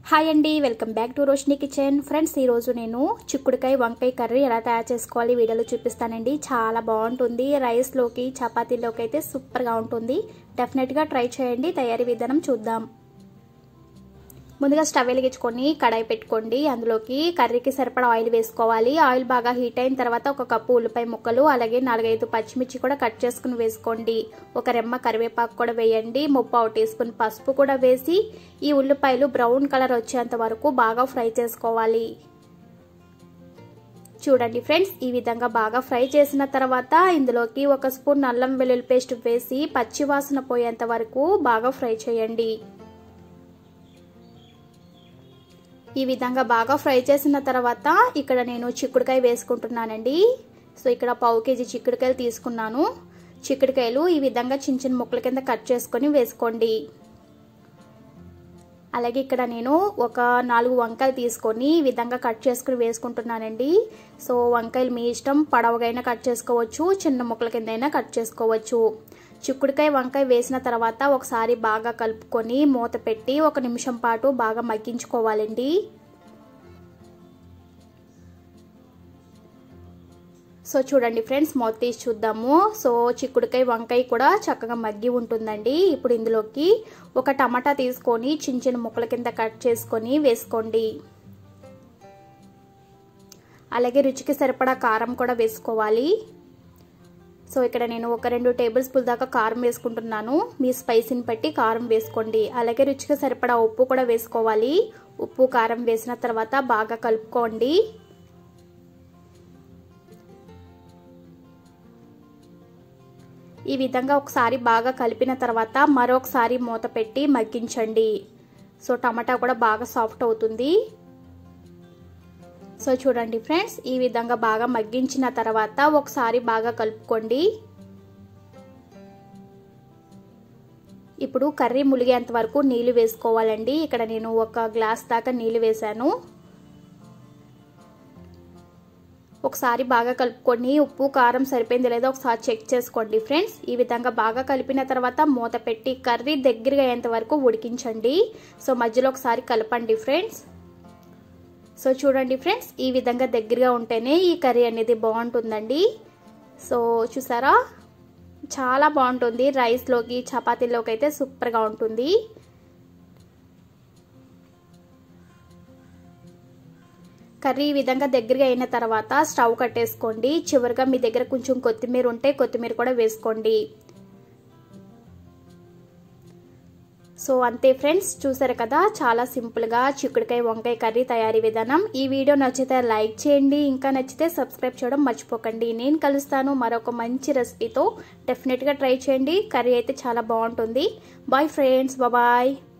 hi అండి welcome back to Roshini kitchen friends ఈరోజు నేను చిక్కుడుకాయ వంకాయ కర్రీ ఎలా తయారు చేసుకోవాలి వీడియోలో చూపిస్తానండి చాలా బాగుంటుంది రైస్లోకి చపాతీలోకి అయితే సూపర్గా ఉంటుంది డెఫినెట్గా ట్రై చేయండి తయారీ విధానం చూద్దాం ముందుగా స్టవ్ వెలిగించుకొని కడాయి పెట్టుకోండి అందులోకి కర్రీకి సరిపడా ఆయిల్ వేసుకోవాలి ఆయిల్ బాగా హీట్ అయిన తర్వాత ఒక కప్పు ఉల్లిపాయ ముక్కలు అలాగే నాలుగైదు పచ్చిమిర్చి కూడా కట్ చేసుకుని వేసుకోండి ఒక రెమ్మ కరివేపాకు కూడా వేయండి ముప్పావు టీ స్పూన్ పసుపు కూడా వేసి ఈ ఉల్లిపాయలు బ్రౌన్ కలర్ వచ్చేంత వరకు బాగా ఫ్రై చేసుకోవాలి చూడండి ఫ్రెండ్స్ ఈ విధంగా బాగా ఫ్రై చేసిన తర్వాత ఇందులోకి ఒక స్పూన్ అల్లం వెల్లుల్లి పేస్ట్ వేసి పచ్చి వాసన పోయేంత వరకు బాగా ఫ్రై చేయండి ఈ విధంగా బాగా ఫ్రై చేసిన తర్వాత ఇక్కడ నేను చిక్కుడుకాయ వేసుకుంటున్నానండి సో ఇక్కడ పావు కేజీ చిక్కుడుకాయలు తీసుకున్నాను చిక్కుడుకాయలు ఈ విధంగా చిన్న చిన్న ముక్కల కింద కట్ చేసుకొని వేసుకోండి అలాగే ఇక్కడ నేను ఒక నాలుగు వంకాయలు తీసుకొని ఈ విధంగా కట్ చేసుకుని వేసుకుంటున్నానండి సో వంకాయలు మీ ఇష్టం పొడవుగైనా కట్ చేసుకోవచ్చు చిన్న ముక్కల కింద అయినా కట్ చేసుకోవచ్చు చిక్కుడుకాయ వంకాయ వేసిన తర్వాత ఒకసారి బాగా కలుపుకొని మూత పెట్టి ఒక నిమిషం పాటు బాగా మగ్గించుకోవాలండి సో చూడండి ఫ్రెండ్స్ మూత తీసి చూద్దాము సో చిక్కుడుకాయ వంకాయ కూడా చక్కగా మగ్గి ఉంటుందండి ఇప్పుడు ఇందులోకి ఒక టమాటా తీసుకొని చిన్న చిన్న ముక్కల కింద కట్ చేసుకొని వేసుకోండి అలాగే రుచికి సరిపడా కారం కూడా వేసుకోవాలి సో ఇక్కడ నేను ఒక రెండు టేబుల్ స్పూన్ దాకా కారం వేసుకుంటున్నాను మీ స్పైసీని బట్టి కారం వేసుకోండి అలాగే రుచికి సరిపడా ఉప్పు కూడా వేసుకోవాలి ఉప్పు కారం వేసిన తర్వాత బాగా కలుపుకోండి ఈ విధంగా ఒకసారి బాగా కలిపిన తర్వాత మరొకసారి మూత పెట్టి మగ్గించండి సో టమాటా కూడా బాగా సాఫ్ట్ అవుతుంది సో చూడండి ఫ్రెండ్స్ ఈ విధంగా బాగా మగ్గించిన తర్వాత ఒకసారి బాగా కలుపుకోండి ఇప్పుడు కర్రీ ములిగేంత వరకు నీళ్లు వేసుకోవాలండి ఇక్కడ నేను ఒక గ్లాస్ దాకా నీళ్లు వేశాను ఒకసారి బాగా కలుపుకొని ఉప్పు కారం సరిపోయింది లేదో ఒకసారి చెక్ చేసుకోండి ఫ్రెండ్స్ ఈ విధంగా బాగా కలిపిన తర్వాత మూత పెట్టి కర్రీ దగ్గరగా అయ్యేంత వరకు ఉడికించండి సో మధ్యలో ఒకసారి కలపండి ఫ్రెండ్స్ సో చూడండి ఫ్రెండ్స్ ఈ విధంగా దగ్గరగా ఉంటేనే ఈ కర్రీ అనేది బాగుంటుందండి సో చూసారా చాలా బాగుంటుంది రైస్లోకి చపాతీలోకి అయితే సూపర్గా ఉంటుంది కర్రీ ఈ విధంగా దగ్గరగా అయిన తర్వాత స్టవ్ కట్టేసుకోండి చివరిగా మీ దగ్గర కొంచెం కొత్తిమీర ఉంటే కొత్తిమీర కూడా వేసుకోండి సో అంతే ఫ్రెండ్స్ చూసారు కదా చాలా సింపుల్గా చిక్కుడుకాయ వంకాయ కర్రీ తయారీ విధానం ఈ వీడియో నచ్చితే లైక్ చేయండి ఇంకా నచ్చితే సబ్స్క్రైబ్ చేయడం మర్చిపోకండి నేను కలుస్తాను మరొక మంచి రెసిపీతో డెఫినెట్గా ట్రై చేయండి కర్రీ అయితే చాలా బాగుంటుంది బాయ్ ఫ్రెండ్స్ బాయ్